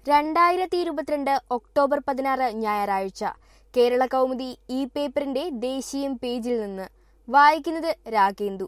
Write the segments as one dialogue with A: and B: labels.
A: രണ്ടായിരത്തി ഇരുപത്തിരണ്ട് ഒക്ടോബർ പതിനാറ് ഞായറാഴ്ച കേരള കൗമുദി ഈ പേപ്പറിന്റെ ദേശീയം പേജിൽ നിന്ന് വായിക്കുന്നത് രാഗേന്ദു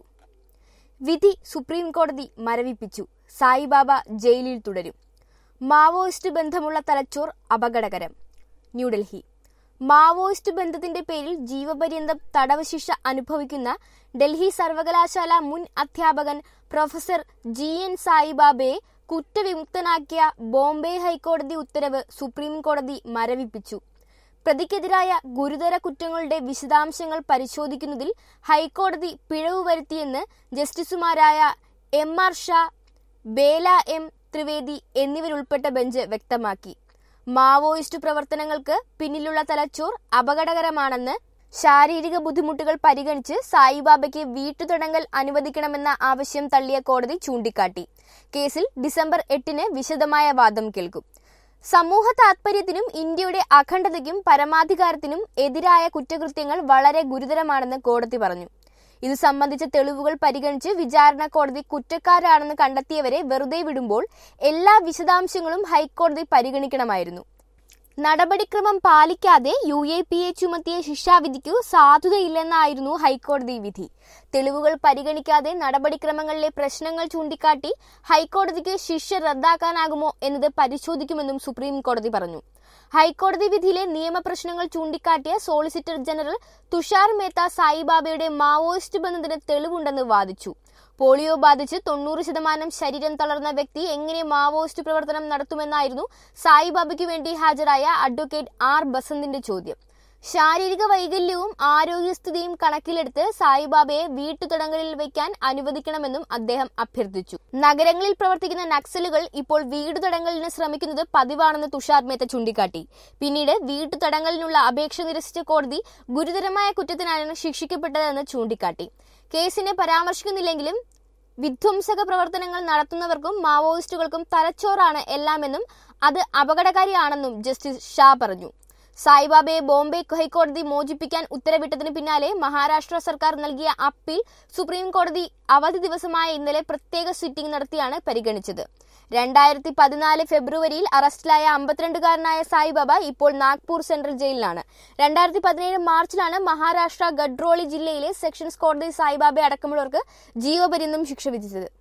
A: വിധി സുപ്രീം കോടതി മരവിപ്പിച്ചു സായിബാബ ജയിലിൽ തുടരും മാവോയിസ്റ്റ് ബന്ധമുള്ള തലച്ചോർ അപകടകരം ന്യൂഡൽഹി മാവോയിസ്റ്റ് ബന്ധത്തിന്റെ പേരിൽ ജീവപര്യന്തം തടവ് ശിക്ഷ അനുഭവിക്കുന്ന ഡൽഹി സർവകലാശാല മുൻ അധ്യാപകൻ പ്രൊഫസർ ജി എൻ സായിബാബയെ കുറ്റവിമുക്തനാക്കിയ ബോംബെ ഹൈക്കോടതി ഉത്തരവ് സുപ്രീം കോടതി മരവിപ്പിച്ചു പ്രതിക്കെതിരായ ഗുരുതര കുറ്റങ്ങളുടെ വിശദാംശങ്ങൾ പരിശോധിക്കുന്നതിൽ ഹൈക്കോടതി പിഴവ് വരുത്തിയെന്ന് ജസ്റ്റിസുമാരായ M R Shah Bela M Trivedi എന്നിവരുൾപ്പെട്ട ബെഞ്ച് വ്യക്തമാക്കി മാവോയിസ്റ്റ് പ്രവർത്തനങ്ങൾക്ക് പിന്നിലുള്ള തലച്ചോർ അപകടകരമാണെന്ന് ശാരീരിക ബുദ്ധിമുട്ടുകൾ പരിഗണിച്ച് സായിബാബയ്ക്ക് വീട്ടുതടങ്കൽ അനുവദിക്കണമെന്ന ആവശ്യം തള്ളിയ കോടതി ചൂണ്ടിക്കാട്ടി കേസിൽ ഡിസംബർ എട്ടിന് വിശദമായ വാദം കേൾക്കും സമൂഹ താത്പര്യത്തിനും ഇന്ത്യയുടെ അഖണ്ഡതയ്ക്കും പരമാധികാരത്തിനും എതിരായ കുറ്റകൃത്യങ്ങൾ വളരെ ഗുരുതരമാണെന്ന് കോടതി പറഞ്ഞു ഇത് സംബന്ധിച്ച തെളിവുകൾ പരിഗണിച്ച് വിചാരണ കോടതി കുറ്റക്കാരാണെന്ന് കണ്ടെത്തിയവരെ വെറുതെ വിടുമ്പോൾ എല്ലാ വിശദാംശങ്ങളും ഹൈക്കോടതി പരിഗണിക്കണമായിരുന്നു നടപടിക്രമം പാലിക്കാതെ യു എ പി എ ചുമത്തിയ ശിക്ഷാവിധിക്കു സാധുതയില്ലെന്നായിരുന്നു ഹൈക്കോടതി വിധി തെളിവുകൾ പരിഗണിക്കാതെ നടപടിക്രമങ്ങളിലെ പ്രശ്നങ്ങൾ ചൂണ്ടിക്കാട്ടി ഹൈക്കോടതിക്ക് ശിക്ഷ റദ്ദാക്കാനാകുമോ എന്നത് പരിശോധിക്കുമെന്നും സുപ്രീം കോടതി പറഞ്ഞു ഹൈക്കോടതി വിധിയിലെ നിയമപ്രശ്നങ്ങൾ ചൂണ്ടിക്കാട്ടിയ സോളിസിറ്റർ ജനറൽ തുഷാർ മേത്ത സായിബാബയുടെ മാവോയിസ്റ്റ് ബന്ധത്തിന് തെളിവുണ്ടെന്ന് വാദിച്ചു പോളിയോ ബാധിച്ച് തൊണ്ണൂറ് ശതമാനം ശരീരം തളർന്ന വ്യക്തി എങ്ങനെ മാവോയിസ്റ്റ് പ്രവർത്തനം നടത്തുമെന്നായിരുന്നു സായിബാബയ്ക്ക് വേണ്ടി ഹാജരായ അഡ്വക്കേറ്റ് ആർ ബസന്തിന്റെ ചോദ്യം ശാരീരിക വൈകല്യവും ആരോഗ്യസ്ഥിതിയും കണക്കിലെടുത്ത് സായിബാബയെ വീട്ടുതടങ്കലിൽ വയ്ക്കാൻ അനുവദിക്കണമെന്നും അദ്ദേഹം അഭ്യർത്ഥിച്ചു നഗരങ്ങളിൽ പ്രവർത്തിക്കുന്ന നക്സലുകൾ ഇപ്പോൾ വീട്ടുതടങ്കലിന് ശ്രമിക്കുന്നത് പതിവാണെന്ന് തുഷാർ മേത്ത ചൂണ്ടിക്കാട്ടി പിന്നീട് വീട്ടുതടങ്കലിനുള്ള അപേക്ഷ നിരസിച്ച കോടതി ഗുരുതരമായ കുറ്റത്തിനാണ് ശിക്ഷിക്കപ്പെട്ടതെന്ന് ചൂണ്ടിക്കാട്ടി കേസിനെ പരാമർശിക്കുന്നില്ലെങ്കിലും വിധ്വംസക പ്രവർത്തനങ്ങൾ നടത്തുന്നവർക്കും മാവോയിസ്റ്റുകൾക്കും തലച്ചോറാണ് എല്ലാമെന്നും അത് അപകടകാരിയാണെന്നും ജസ്റ്റിസ് ഷാ പറഞ്ഞു സായിബാബയെ ബോംബെ ഹൈക്കോടതി മോചിപ്പിക്കാൻ ഉത്തരവിട്ടതിന് പിന്നാലെ മഹാരാഷ്ട്ര സർക്കാർ നൽകിയ അപ്പീൽ സുപ്രീം കോടതി അവധി ദിവസമായ ഇന്നലെ പ്രത്യേക സിറ്റിംഗ് നടത്തിയാണ് പരിഗണിച്ചത് രണ്ടായിരത്തി പതിനാല് ഫെബ്രുവരിയിൽ അറസ്റ്റിലായ അമ്പത്തിരണ്ടുകാരനായ സായിബാബ ഇപ്പോൾ നാഗ്പൂർ സെൻട്രൽ ജയിലിലാണ് രണ്ടായിരത്തി പതിനേഴ് മാർച്ചിലാണ് മഹാരാഷ്ട്ര ഗഡ്രോളി ജില്ലയിലെ സെഷൻസ് കോടതി സായിബാബയെ അടക്കമുള്ളവർക്ക് ജീവപര്യന്തം ശിക്ഷ വിധിച്ചത്